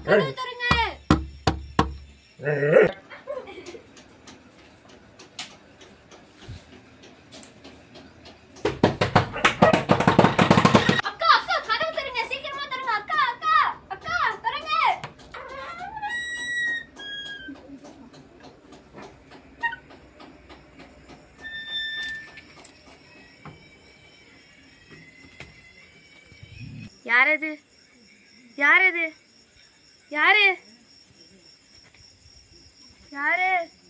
கதவு தருங்க அக்கா அக்கா கதவு தருங்க சீக்கிரமா தருங்க அக்கா அக்கா அக்கா தருங்க யார் அது யார் அது யாரு யாரு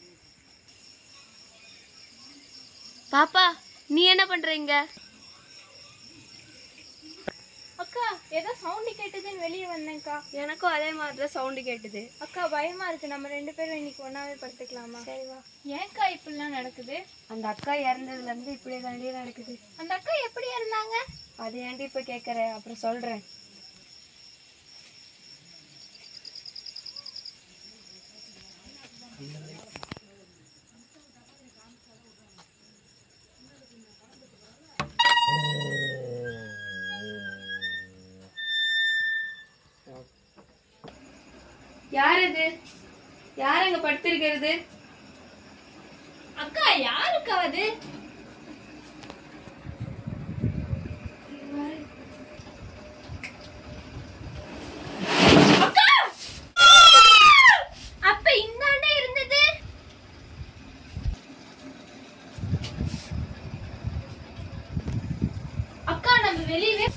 பாப்பா நீ என்ன பண்றீங்க அக்கா ஏதோ சவுண்ட் கேட்டதுன்னு வெளியே வந்தேன்க்கா எனக்கும் அதே மாதிரி தான் சவுண்டு கேட்டுது அக்கா பயமா இருக்கு நம்ம ரெண்டு பேரும் இன்னைக்கு ஒன்னாவே படுத்துக்கலாமா சரிவா ஏன்க்கா இப்படிலாம் நடக்குது அந்த அக்கா இறந்ததுல இருந்து இப்படியே தாண்டி நடக்குது அந்த அக்கா எப்படி இருந்தாங்க அது ஏன்டி இப்ப கேக்குற அப்புறம் சொல்றேன் யார் இது யார் அங்க படுத்திருக்கிறது அக்கா யாருக்கா அது அக்கா அப்ப இந்தாண்டே இருந்தது அக்கா நம்ம வெளியவே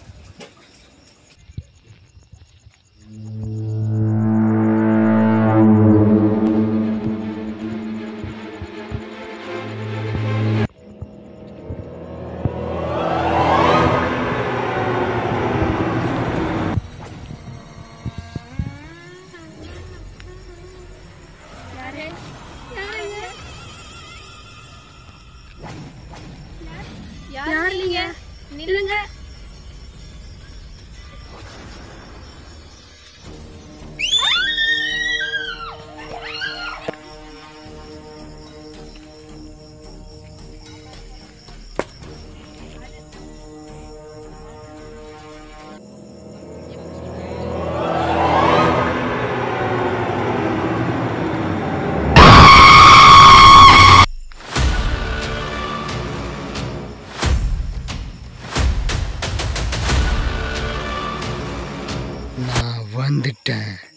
யாரு யார் நீங்க நில்லுங்க நான் வந்துட்டேன்